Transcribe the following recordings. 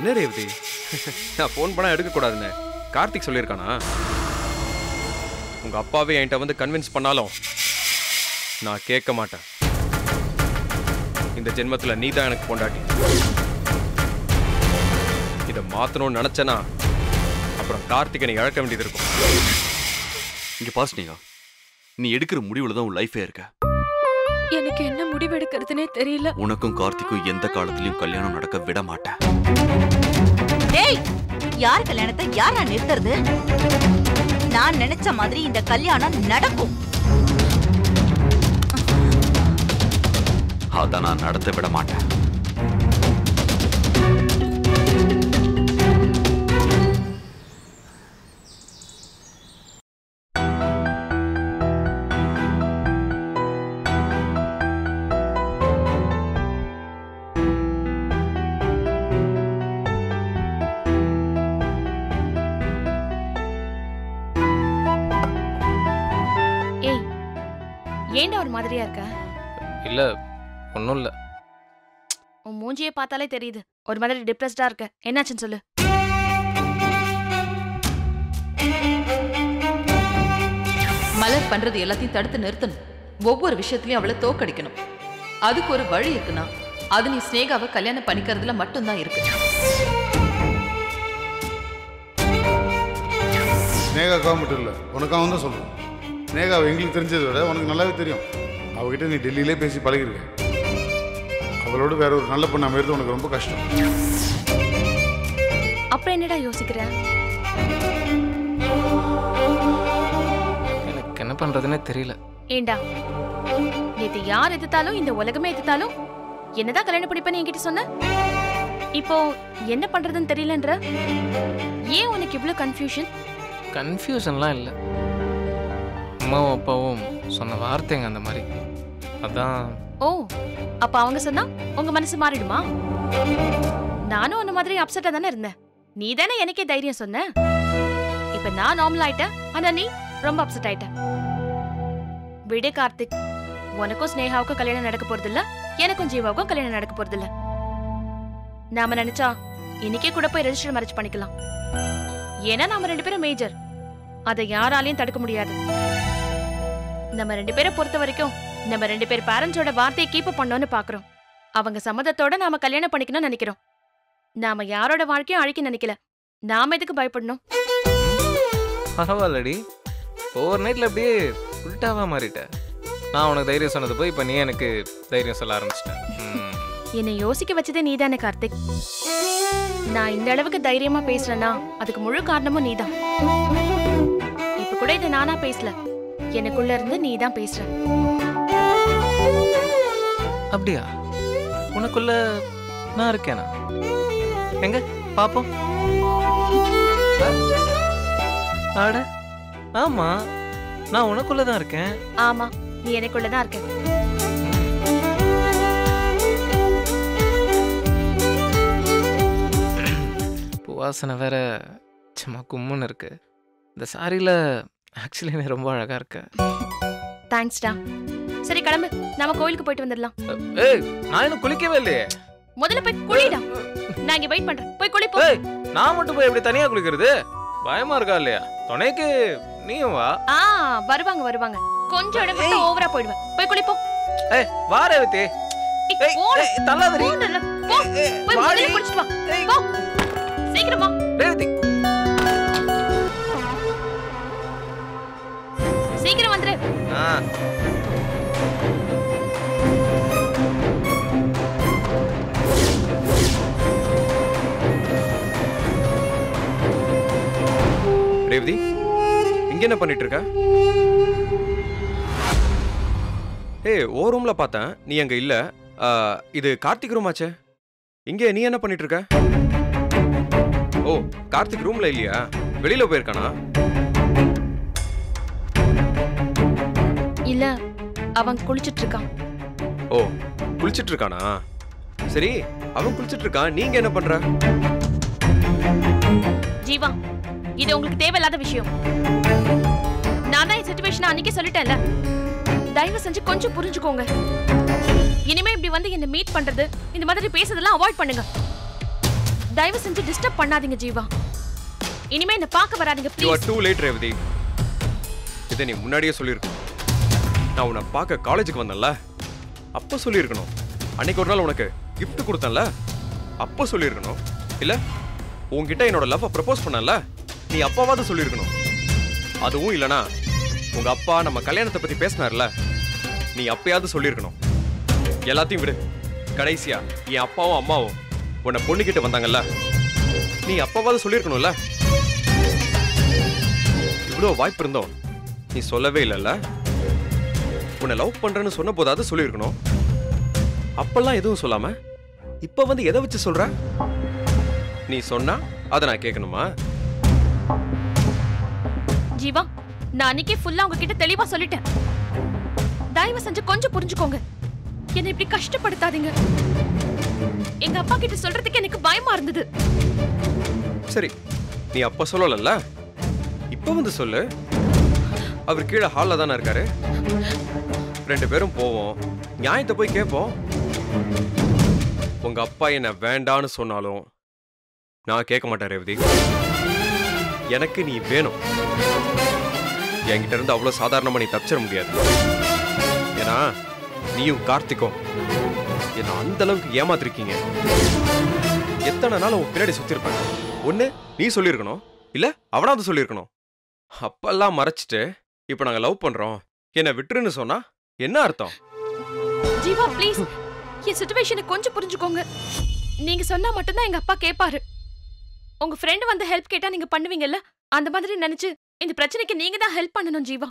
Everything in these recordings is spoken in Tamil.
என்ன ரேவதி நான் ஃபோன் பண்ணா எடுக்க கூடாதுன்னு கார்த்திக் சொல்லியிருக்கானா உங்க அப்பாவே என்கிட்ட வந்து கன்வின்ஸ் பண்ணாலும் நான் கேட்க மாட்டேன் இந்த ஜென்மத்துல நீ தான் எனக்கு பொண்டாட்டி இதை மாத்தணும்னு நினைச்சேனா அப்புறம் கார்த்திகனை இழக்க வேண்டியது இருக்கும் இங்க பாஸ்னியா நீ எடுக்கிற முடிவுல தான் உன் லைஃபே இருக்க எனக்கு என்ன முடிவெடுக்கிறதுனே தெரியல உனக்கும் கார்த்திக்கும் எந்த காலத்திலயும் கல்யாணம் நடக்க விட மாட்டேன் டேய் யார் கல்யாணத்தை யாரா நிறுத்துறது நான் நினைச்ச மாதிரி இந்த கல்யாணம் நடக்கும் அதை நான் நடத்த விட மாட்டேன் ஏய் ஏன்டா ஒரு மாதிரியா இருக்க இல்ல ஒன்றும் இல்லை உன் மூஞ்சியை பார்த்தாலே தெரியுது ஒரு மாதிரி டிப்ரெஸ்டா இருக்க என்னாச்சுன்னு சொல்லு மலர் பண்றது எல்லாத்தையும் தடுத்து நிறுத்தணும் ஒவ்வொரு விஷயத்திலயும் அவளை தோக்கடிக்கணும் அதுக்கு ஒரு வழி இருக்குன்னா அது நீ ஸ்னேகாவை கல்யாணம் பண்ணிக்கிறதுல மட்டும்தான் இருக்கு ஸ்னேகாக்காக மட்டும் இல்லை உனக்காக தான் சொல்கிறேன் ஸ்னேகாவை எங்களுக்கு தெரிஞ்சதை விட உனக்கு நல்லாவே தெரியும் அவகிட்ட நீ டெல்லியிலே பேசி பழகிருக்க அவளோட வேற ஒரு நல்ல பொண்ணு அமைறது உனக்கு ரொம்ப கஷ்டம் அப்புறம் என்னடா யோசிக்கிற எனக்கு என்ன பண்றதுன்னே தெரியல ஏண்டா நேத்து யார் எதிர்த்தாலும் இந்த உலகமே எதிர்த்தாலும் என்னதான் கல்யாணம் பண்ணிப்பேன்னு என்கிட்ட சொன்ன இப்போ என்ன பண்றதுன்னு தெரியலன்ற ஏன் உனக்கு இவ்ளோ கன்ஃபியூஷன் கன்ஃபியூஷன்லாம் இல்லை அம்மாவும் அப்பாவும் சொன்ன வார்த்தைங்க அந்த மாதிரி அதான் ஓ அப்ப அவங்க சொன்னா உங்க மனசு மாறிடுமா நானும் உன்ன மாதிரி அப்செட்டா தானே இருந்தேன் நீ தானே எனக்கே தைரியம் சொன்ன இப்ப நான் நார்மல் ஆயிட்டேன் ஆனா நீ ரொம்ப அப்செட் ஆயிட்ட விடு கார்த்திக் உனக்கும் ஸ்னேகாவுக்கும் கல்யாணம் நடக்க போறது இல்ல எனக்கும் ஜீவாவுக்கும் கல்யாணம் நடக்க போறது இல்ல நாம நினைச்சா இன்னைக்கே கூட போய் ரெஜிஸ்டர் மேரேஜ் பண்ணிக்கலாம் ஏன்னா நாம ரெண்டு பேரும் மேஜர் அதை யாராலையும் தடுக்க முடியாது நம்ம ரெண்டு பேரை பொறுத்த வரைக்கும் நம்ம ரெண்டு பேர் பேரண்ட்ஸோட வார்த்தையை கீப் பண்ணோம்னு பாக்குறோம் அவங்க சம்மதத்தோட நாம கல்யாணம் பண்ணிக்கணும்னு நினைக்கிறோம் நாம யாரோட வாழ்க்கையும் அழிக்க நினைக்கல நாம எதுக்கு பயப்படணும் பரவாயில்லடி ஓவர் நைட்ல அப்படியே உல்டாவா மாறிட்ட நான் உனக்கு தைரியம் சொன்னது போய் இப்போ நீ எனக்கு தைரியம் சொல்ல ஆரம்பிச்சிட்டேன் ம். என்னை யோசிக்க வச்சதே நீதானே கார்த்திக் நான் இந்த அளவுக்கு தைரியமா பேசுறேன்னா அதுக்கு முழு காரணமும் நீதான் இப்ப கூட இதை நானா பேசல எனக்குள்ள இருந்து நீதான் பேசுற அப்படியா உனக்குள்ள நான் இருக்கேனா எங்க பாப்போம் அட ஆமா நான் உனக்குள்ள தான் இருக்கேன் ஆமா நீ எனக்குள்ளதான் இருக்க பூவாசனை வேற சும்மா கும்முன்னு இருக்கு இந்த சாரியில ஆக்சுவலி நீ ரொம்ப அழகா இருக்க தேங்க்ஸ்டா சரி கிளம்பு நாம கோயிலுக்கு போயிட்டு வந்துடலாம் ஏய் நான் இன்னும் குளிக்கவே இல்லையே முதல்ல போய் குளிடா நான் இங்க வெயிட் பண்றேன் போய் குளி போ ஏய் நான் மட்டும் போய் எப்படி தனியா குளிக்கிறது பயமா இருக்கா இல்லையா துணைக்கு நீயும் வா ஆ வருவாங்க வருவாங்க கொஞ்சம் இடம் விட்டு ஓவரா போயிடுவேன் போய் குளி போ ஏய் வா ரேவதி ஏய், ஏய், போடா. ஏய், தள்ளாதடி. போடல, போ. ஏய், போய் வாடி. முதல்ல குளிச்சிட்டு வா ஏய். போ சீக்கிரமா ரேவதி சீக்கிரம் வந்துரு ஆ ரேவதி இங்க என்ன பண்ணிட்டு இருக்க ஏய் ஓ ரூம்ல பார்த்தேன் நீ அங்க இல்ல ஆ, இது கார்த்திக் ரூம் ஆச்சே இங்க நீ என்ன பண்ணிட்டு இருக்க ஓ கார்த்திக் ரூம்ல இல்லையா வெளியில போயிருக்கானா இல்ல அவன் குளிச்சிட்டு இருக்கான் ஓ குளிச்சிட்டு இருக்கானா சரி அவன் குளிச்சிட்டு இருக்கான் நீங்க என்ன பண்ற ஜீவா இது உங்களுக்கு தேவையில்லாத விஷயம் நான் தான் சுச்சுவேஷன் அன்னைக்கே சொல்லிட்டேன்ல தயவு செஞ்சு கொஞ்சம் புரிஞ்சுக்கோங்க இனிமே இப்படி வந்து என்ன மீட் பண்றது இந்த மாதிரி பேசுறதெல்லாம் அவாய்ட் பண்ணுங்க தயவு செஞ்சு டிஸ்டர்ப் பண்ணாதீங்க ஜீவா இனிமே என்ன பார்க்க வராதீங்க you are please too late Revathi இதை நீ முன்னாடியே சொல்லியிருக்கணும் நான் உன்னை பார்க்க காலேஜுக்கு வந்தேன்ல அப்போ சொல்லியிருக்கணும் அன்னைக்கு ஒரு நாள் உனக்கு gift கொடுத்தேன்ல அப்போ சொல்லியிருக்கணும் இல்ல உன்கிட்ட என்னோட லவ்வை ப்ரப்போஸ் பண்ணல நீ அப்பாவாவது சொல்லியிருக்கணும் அதுவும் இல்லனா உங்க அப்பா நம்ம கல்யாணத்தை பத்தி பேசினார்ல நீ அப்பயாவது சொல்லியிருக்கணும் எல்லாத்தையும் விடு கடைசியா என் அப்பாவும் அம்மாவும் உன்னை பொண்ணுக்கிட்ட வந்தாங்கல்ல நீ அப்பாவாவது சொல்லியிருக்கணும்ல இவ்வளோ வாய்ப்பு இருந்தோம் நீ சொல்லவே இல்லைல்ல உன்னை லவ் பண்றேன்னு சொன்ன போதாவது சொல்லியிருக்கணும் அப்பெல்லாம் எதுவும் சொல்லாம இப்ப வந்து எதை வச்சு சொல்ற நீ சொன்னா அதை நான் கேட்கணுமா ஜீவா நான் அன்னைக்கே ஃபுல்லா உங்ககிட்ட தெளிவா சொல்லிட்டேன் தயவு செஞ்சு கொஞ்சம் புரிஞ்சுக்கோங்க என்னை இப்படி கஷ்டப்படுத்தாதீங்க எங்க அப்பா கிட்ட சொல்றதுக்கு எனக்கு பயமா இருந்தது சரி நீ அப்ப சொல்லலல்ல இப்ப வந்து சொல்லு அவர் கீழே ஹாலில் தானே இருக்காரு ரெண்டு பேரும் போவோம் நியாயத்தை போய் கேட்போம் உங்க அப்பா என்ன வேண்டான்னு சொன்னாலும் நான் கேட்க மாட்டேன் ரேவதி எனக்கு நீ வேணும் என்கிட்ட இருந்து அவ்வளவு சாதாரணமா நீ தப்பிச்சிட முடியாது ஏன்னா நீயும் கார்த்திக்கும் என்ன அந்த அளவுக்கு ஏமாத்திருக்கீங்க எத்தனை நாள் உன் பின்னாடி சுத்திருப்பேன் ஒண்ணு நீ சொல்லியிருக்கணும் இல்ல அவனாவது சொல்லியிருக்கணும் அப்பெல்லாம் மறைச்சிட்டு இப்ப நாங்க லவ் பண்றோம் என்ன விட்டுருன்னு சொன்னா என்ன அர்த்தம் ஜீவா ப்ளீஸ் என் சுச்சுவேஷனை கொஞ்சம் புரிஞ்சுக்கோங்க நீங்க சொன்னா மட்டும்தான் எங்க அப்பா கேட்பாரு உங்க ஃப்ரெண்ட் வந்து ஹெல்ப் கேட்டா நீங்க பண்ணுவீங்கல்ல அந்த மாதிரி நினைச்சு இந்த பிரச்சனைக்கு நீங்க தான் ஹெல்ப் பண்ணணும் ஜீவா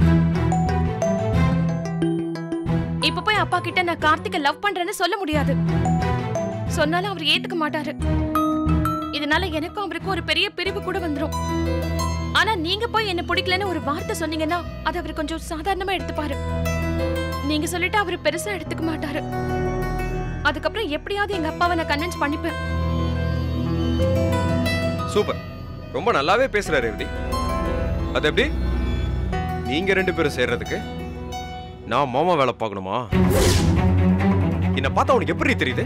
இப்ப போய் அப்பா கிட்ட நான் கார்த்திகை லவ் பண்றேன்னு சொல்ல முடியாது சொன்னாலும் அவர் ஏத்துக்க மாட்டாரு இதனால எனக்கும் அவருக்கும் ஒரு பெரிய பிரிவு கூட வந்துரும் ஆனா நீங்க போய் என்ன பிடிக்கலன்னு ஒரு வார்த்தை சொன்னீங்கன்னா அது அவர் கொஞ்சம் சாதாரணமா எடுத்துப்பாரு நீங்க சொல்லிட்டு அவர் பெருசா எடுத்துக்க மாட்டாரு அதுக்கப்புறம் எப்படியாவது எங்க அப்பாவை நான் கன்வின்ஸ் பண்ணிப்பேன் சூப்பர் ரொம்ப நல்லாவே பேசுற ரேவதி அது எப்படி நீங்க ரெண்டு பேரும் சேர்றதுக்கு நான் மாமா வேலை பார்க்கணுமா என்ன பார்த்தா உனக்கு எப்படி தெரியுது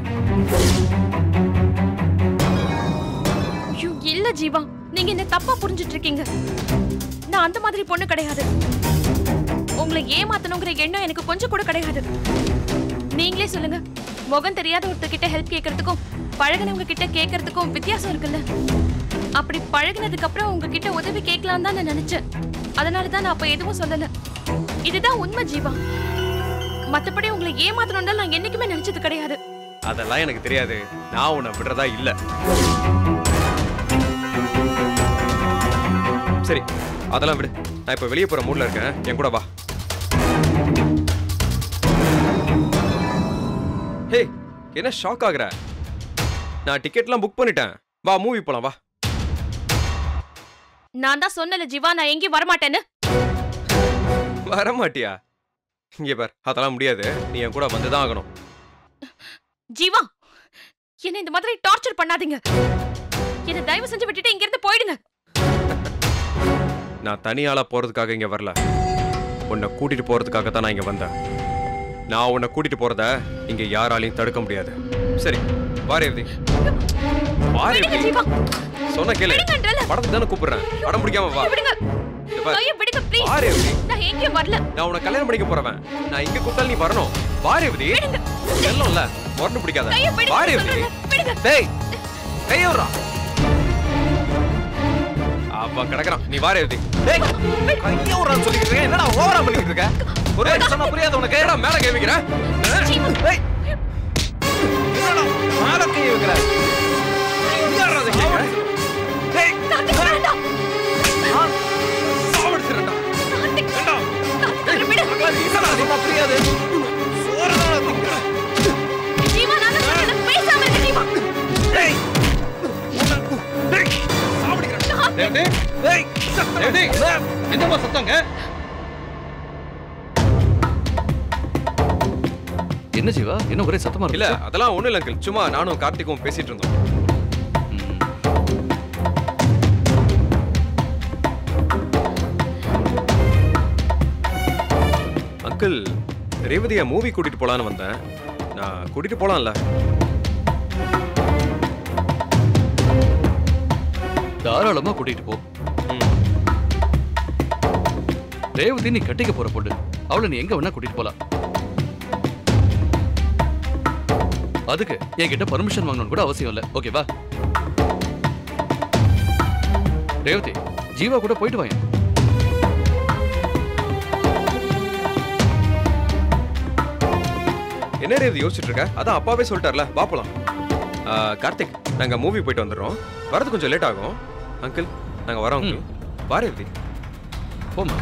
ஐயோ இல்ல ஜீவா நீங்க என்ன தப்பா புரிஞ்சிட்டு இருக்கீங்க நான் அந்த மாதிரி பொண்ணு கிடையாது உங்களை ஏமாத்தணுங்கிற எண்ணம் எனக்கு கொஞ்சம் கூட கிடையாது நீங்களே சொல்லுங்க முகம் தெரியாத ஒருத்தர்கிட்ட ஹெல்ப் கேட்கறதுக்கும் பழகினவங்க கிட்ட கேட்கறதுக்கும் வித்தியாசம் இருக்குல்ல அப்படி பழகினதுக்கு அப்புறம் உங்ககிட்ட உதவி கேட்கலாம் தான் நான் நினைச்சேன் அதனால தான் நான் அப்ப எதுவும் சொல்லல இதுதான் உண்மை ஜீவா மத்தபடி உங்களை ஏமாத்தணும்னு நான் என்னைக்குமே நினைச்சது கிடையாது அதெல்லாம் எனக்கு தெரியாது நான் உன்னை விடுறதா இல்ல சரி அதெல்லாம் விடு நான் இப்ப வெளியே போற மூட்ல இருக்கேன் என் கூட வா ஹே என்ன ஷாக் ஆகுற நான் டிக்கெட்லாம் புக் பண்ணிட்டேன் வா மூவி போலாம் வா நான் தான் சொன்னல ஜீவா நான் எங்கேயும் வரமாட்டேன்னு வர மாட்டியா இங்கே பார் அதெல்லாம் முடியாது நீ என் கூட வந்து தான் ஆகணும் ஜீவா என்ன இந்த மாதிரி டார்ச்சர் பண்ணாதீங்க என்ன தயவு செஞ்சு விட்டுட்டு இங்க இருந்து போயிடுங்க நான் தனியாளா போறதுக்காக இங்க வரல உன்னை கூட்டிட்டு போறதுக்காக தான் நான் இங்க வந்தேன் நான் உன்னை கூட்டிட்டு போறத இங்க யாராலையும் தடுக்க முடியாது சரி வாரேவதி விடுங்க வாரேவதி ஜீவா சொன்ன கேளு விடுங்கன்றல படத்துக்கு தானே கூப்பிடுறேன் படம் பிடிக்காம வா விடுங்க இங்க பாரு. கையை விடுங்க ப்ளீஸ் வாரேவதி நான் எங்கேயும் வரல நான் உன்னை கல்யாணம் பண்ணிக்க போறவன் நான் இங்க கூப்பிட்டாலும் நீ வரணும் வாரேவதி செல்லம்ல வரணும் பிடிக்காத கையை விடுங்க வாரேவதி சொல்றேன்ல. விடுங்க டேய் கையோரா அப்ப கிடக்குறான் நீ வாரே எழுதி டேய் கையோரான்னு சொல்லிட்டு இருக்க என்னடா ஓவரா பண்ணிட்டு இருக்க ஒரே சொன்னா புரியாத உனக்கு ஏடா மேல கை வைக்கிற டேய் என்னடா மேல கை வைக்கிற யாரா அதை கேக்குற? டேய் கார்த்திக் வேண்டாம் ஆ, சாவடிச்சிடுறேன்டா. கார்த்திக் வேண்டாம். கார்த்திக் விடு உனக்கு ரீசனா சொன்னா புரியாது சோறுதான் நான் திங்கிறேன். ஜீவா நான் தான் சொல்றேன் பேசாம இருக்க ஜீவா டேய் உன்னை- டேய் சாவடிக்கிறேன். டேய், டேய், டேய், டேய், டேய், டேய். என்னம்மா சத்தங்க என்ன ஜீவா என்ன ஒரே சத்தமா இல்ல இருக்கு அதெல்லாம் ஒண்ணும் இல்ல அங்கிள் சும்மா நானும் கார்த்திக்கும் பேசிட்டு இருந்தோம் அங்கிள் ரேவதியா மூவி கூட்டிட்டு போலான்னு வந்தேன் நான் கூட்டிட்டு போலாம்ல தாராளமா கூட்டிட்டு போ ம். ரேவதி நீ கட்டிக்க போற பொண்ணு அவளை நீ எங்க வேணா கூட்டிட்டு போலாம் அதுக்கு என்கிட்ட பர்மிஷன் வாங்கணும்னு கூட அவசியம் இல்ல ஓகேவா ரேவதி ஜீவா கூட போயிட்டு வாங்க என்ன ரேவதி யோசிச்சுட்டு இருக்க அதான் அப்பாவே சொல்லிட்டார்ல வா போலாம் ஆ, கார்த்திக் நாங்க மூவி போயிட்டு வந்துடுறோம் வரது கொஞ்சம் லேட் ஆகும் அங்கிள் நாங்க வரோம் அங்கிள் வா ரேவதி போமா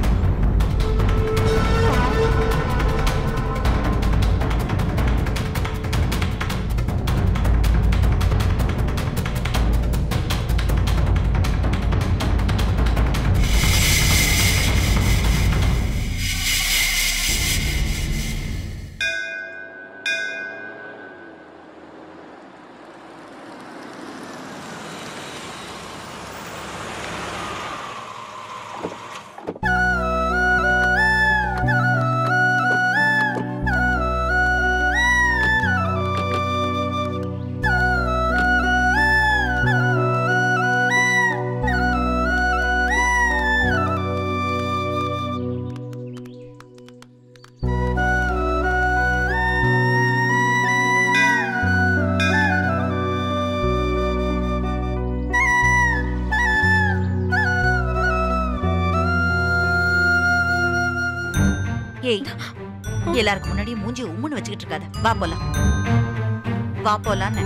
ஏய் எல்லாருக்கும் முன்னாடி மூஞ்சி உம்முன்னு வச்சுக்கிட்டு இருக்காத வா போலாம் வா போலான்னு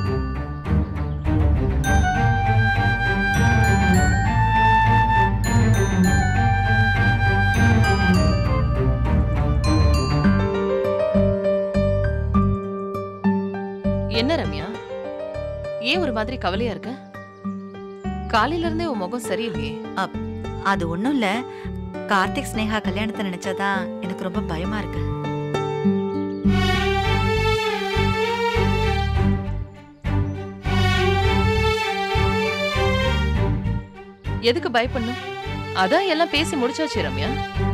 என்ன ரம்யா ஏன் ஒரு மாதிரி கவலையா இருக்க காலையில இருந்தே உன் முகம் சரியில்லையே அது ஒண்ணும் இல்ல கார்த்திக் ஸ்னேகா கல்யாணத்தை நினைச்சாதான் எனக்கு ரொம்ப பயமா இருக்கு எதுக்கு பயப்படணும் அதான் எல்லாம் பேசி முடிச்சாச்சு ரம்யா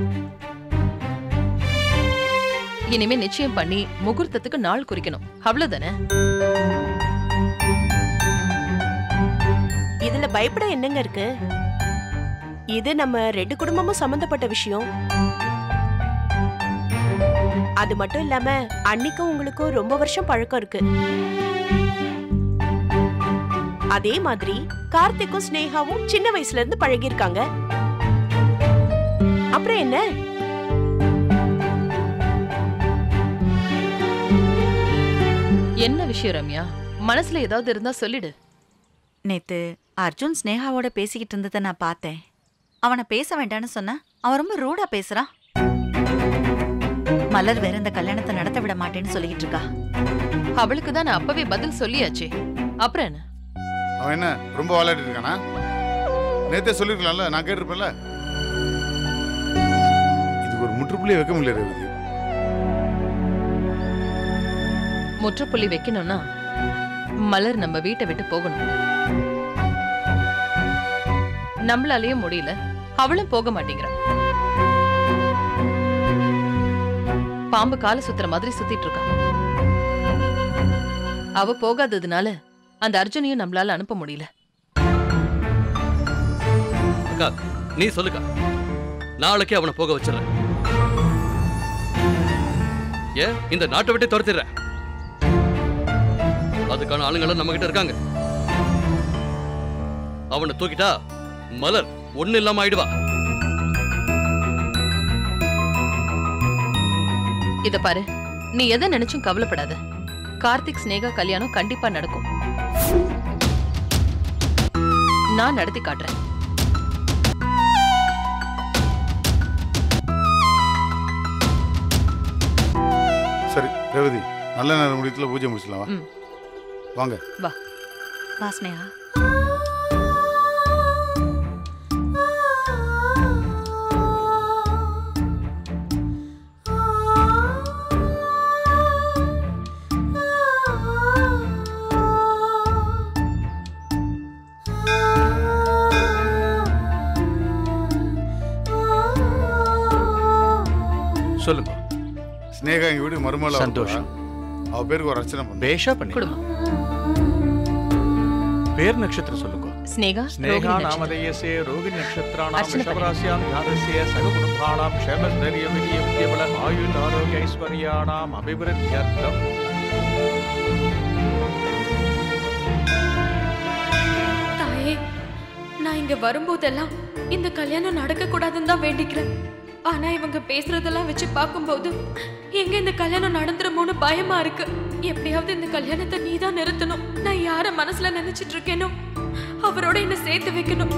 இனிமே நிச்சயம் பண்ணி முகூர்த்தத்துக்கு நாள் குறிக்கணும் அவ்வளவுதானே இதுல பயப்பட என்னங்க இருக்கு இது நம்ம ரெண்டு குடும்பமும் சம்பந்தப்பட்ட விஷயம் அது மட்டும் இல்லாம அன்னிக்கும் உங்களுக்கும் ரொம்ப வருஷம் பழக்கம் இருக்கு அதே மாதிரி கார்த்திக்கும் ஸ்னேகாவும் சின்ன வயசுல இருந்து பழகி இருக்காங்க அப்புறம் என்ன என்ன விஷயம் ரம்யா மனசுல ஏதாவது இருந்தா சொல்லிடு நேத்து அர்ஜுன் ஸ்னேகாவோட பேசிக்கிட்டு இருந்ததை நான் பார்த்தேன் அவனை பேச வேண்டாம்னு சொன்னா அவன் ரொம்ப ரூடா பேசுறான் மலர் வேற இந்த கல்யாணத்தை நடத்த விட மாட்டேன்னு சொல்லிக்கிட்டு இருக்கா அவளுக்கு தான் நான் அப்பவே பதில் சொல்லியாச்சே அப்புறம் என்ன அவன் என்ன ரொம்ப விளையாடிட்டு இருக்கானா நேத்தே சொல்லிருக்கலாம்ல நான் கேட்டிருப்பேன்ல இதுக்கு ஒரு முற்றுப்புள்ளி வைக்க முடியல ரேவதி முற்றுப்புள்ளி வைக்கணும்னா மலர் நம்ம வீட்டை விட்டு போகணும் நம்மளாலயும் முடியல அவளும் போக மாட்டேங்கிறா பாம்பு கால சுத்துற மாதிரி சுத்திட்டு இருக்கா அவ போகாததுனால அந்த அர்ஜுனையும் நம்மளால அனுப்ப முடியல அக்கா நீ சொல்லுக்கா நாளைக்கே அவனை போக வச்சிடறேன் ஏன் இந்த நாட்டை விட்டு துரத்திடுறேன் அதுக்கான ஆளுங்களும் நம்ம கிட்ட இருக்காங்க அவனை தூக்கிட்டா மலர் ஒண்ணு இல்லாம ஆயிடுவா இத பாரு நீ எதை நினைச்சும் கவலைப்படாத கார்த்திக் ஸ்னேகா கல்யாணம் கண்டிப்பா நடக்கும் நான் நடத்தி காட்டுறேன் சரி ரேவதி நல்ல நேரம் முடியத்துல பூஜை முடிச்சிடலாம் வா. ம். வாங்க வா ஸ்னேகா சொல்லுங்க ஸ்னேகா எங்க வீடு மருமல சந்தோஷம். அவ பேருக்கு ஒரு அர்ச்சனை பண்ணு பேஷா பண்ணி குடும்பம் பேர் நட்சத்திரம் சொல்லுங்க ஸ்னேகா स्नेहा ரோகிணி நட்சத்திரம். नामधेयस्य रोगिनक्षत्राणां अर्चना वृषभराश्यां ध्यानस्य सगकुटुम्बाणां क्षेमस्थैर्यविजयविद्यबल आयुरारोग्यैश्वर्याणाम् अभिवृद्ध्यर्थम् தாயே நான் இங்க வரும்போதெல்லாம் இந்த கல்யாணம் நடக்க கூடாதுன்னு தான் வேண்டிக்கிறேன் ஆனா இவங்க பேசுறதெல்லாம் வச்சு பார்க்கும்போது எங்க இந்த கல்யாணம் நடந்துருமோன்னு பயமா இருக்கு எப்படியாவது இந்த கல்யாணத்தை நீ தான் நிறுத்தணும் நான் யார மனசுல நினைச்சிட்டு இருக்கேனோ அவரோட என்ன சேர்த்து வைக்கணும்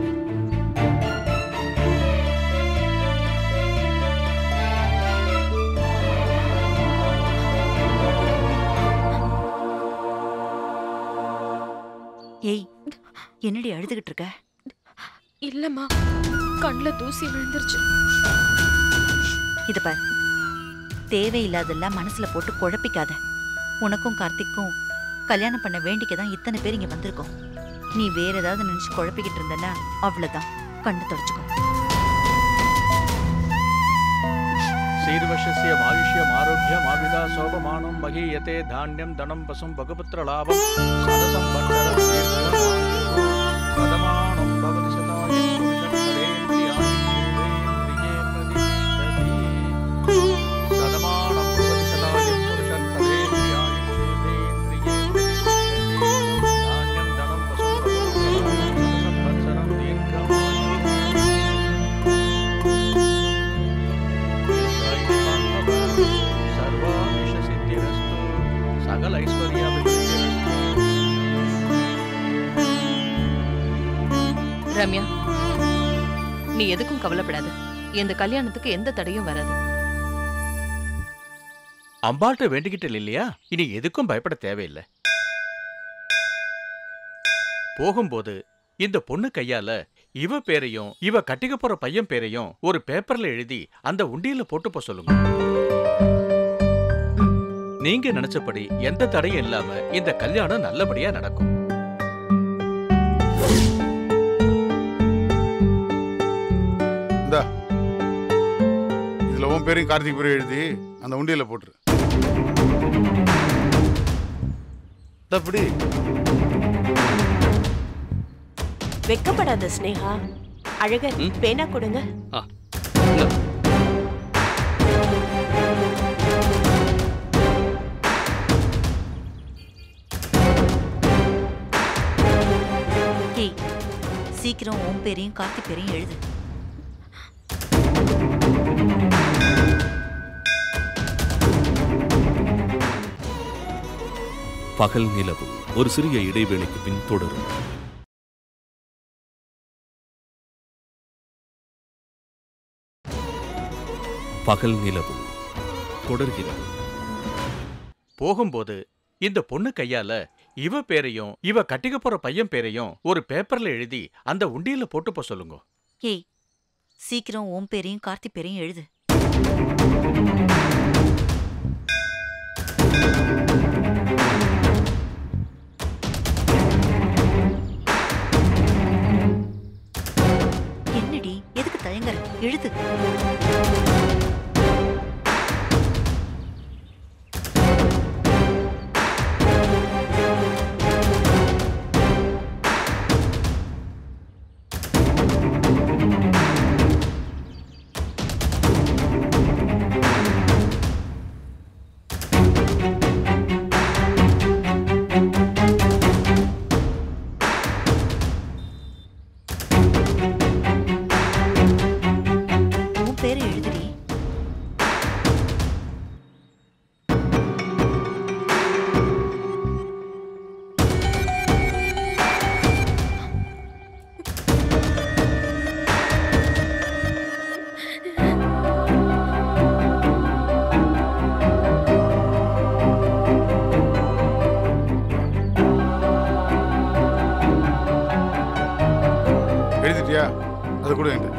ஏய் என்னடி அழுதுகிட்டு இருக்க இல்லம்மா கண்ணுல தூசி விழுந்துருச்சு இது பார் தேவையில்லாதெல்லாம் மனசுல போட்டு குழப்பிக்காத உனக்கும் கார்த்திக்கும் கல்யாணம் பண்ண வேண்டிக்க தான் இத்தனை பேர் இங்க வந்திருக்கோம் நீ வேற ஏதாவது நினைச்சு குழப்பிக்கிட்டு இருந்தனா அவ்வளவுதான் கண்ணு தொடச்சுக்கோ शीर्वशस्य मायुष्यम् आरोग्यम् आविदा शोभमानं महीयते धान्यं धनं पशुं भगपुत्रलाभं सदसम्पन्नरं दीर्घमायुः सदमानं भवति शताय पुरुषत्तरेन्द्रियायुर्वेन्द्रिये प्रतिष्ठति सदमानं भवति शताय पुरुषत्तरेन्द्रियायुर्वेन्द्रिये प्रतिष्ठति धान्यं धनं पशुं भगपुत्रलाभं सदसम्पत्सरं दीर्घमायुः सर्वामिषसिद्धिरस्तु सकल ऐश्वर्याभिवृद्धिरस्तु ரம்யா நீ எதுக்கும் கவலைப்படாத இந்த கல்யாணத்துக்கு எந்த தடையும் வராது அம்பாள்கிட்ட வேண்டிக்கிட்டல் இல்லையா இனி எதுக்கும் பயப்பட தேவையில்லை போகும்போது இந்த பொண்ணு கையால இவ பேரையும் இவ கட்டிக்க போற பையன் பேரையும் ஒரு பேப்பர்ல எழுதி அந்த உண்டியல போட்டு போ சொல்லுங்க நீங்க நினைச்சபடி எந்த தடையும் இல்லாம இந்த கல்யாணம் நல்லபடியா நடக்கும் இந்தா இதுல உன் பேரையும் கார்த்திக் பேரையும் எழுதி அந்த உண்டியல போட்டுரு இந்தா இப்படி வெக்கப்படாத ஸ்னேகா அழகர் பேனா கொடுங்க ஏய் சீக்கிரம் உன் பேரையும் கார்த்தி பேரையும் எழுது பகல் நிலவு ஒரு சிறிய இடைவேளைக்கு பின் தொடரும் பகல் நிலவு தொடர்கிறது போகும்போது இந்த பொண்ணு கையால இவ பேரையும் இவ கட்டிக்க போற பையன் பேரையும் ஒரு பேப்பர்ல எழுதி அந்த உண்டியல போட்டு போ சொல்லுங்க ஏய் சீக்கிரம் உன் பேரையும் கார்த்தி பேரையும் எழுது என்னடி எதுக்கு தயங்குற எழுது உன் பேரை எழுதுடி எழுதிட்டியா அது கூட என்கிட்ட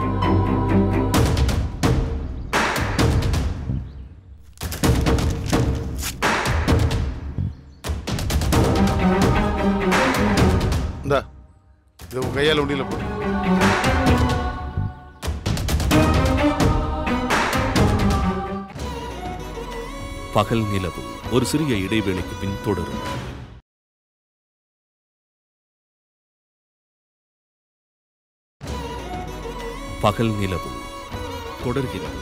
இந்தா இதை உன் கையால் உண்டியில் போட்டு பகல் நிலவு ஒரு சிறிய இடைவேளைக்கு பின் தொடரும் பகல் நிலவு தொடர்கிறது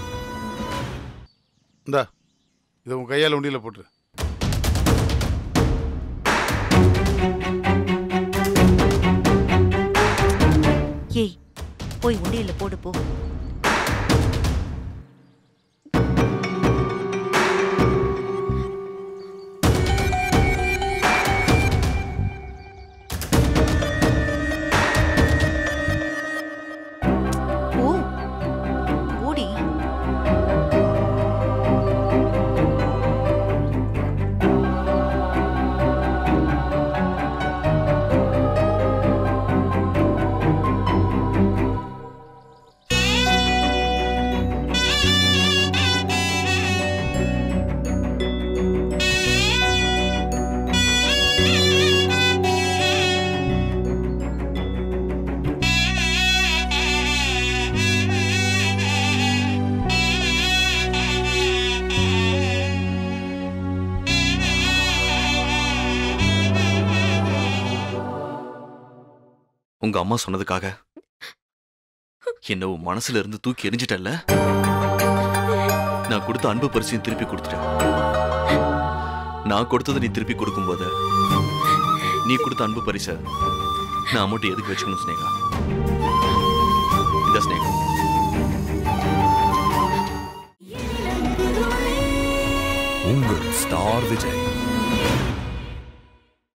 இந்தா இதை உன் கையால் உண்டியில் போட்டுரு ஏய் போய் உண்டியல்ல போடு போ போ ஓடி உங்க அம்மா சொன்னதுக்காக என்ன உன் மனசுல இருந்து தூக்கி எரிஞ்சிட்டல்ல நான் கொடுத்த அன்பு பரிசையும் திருப்பி கொடுத்துட்டேன் நான் கொடுத்ததை நீ திருப்பி கொடுக்கும்போது நீ கொடுத்த அன்பு பரிசை நான் மட்டும் எதுக்கு வச்சுக்கணும் ஸ்னேகா இந்த ஸ்னேகா உங்கள் ஸ்டார் விஜய்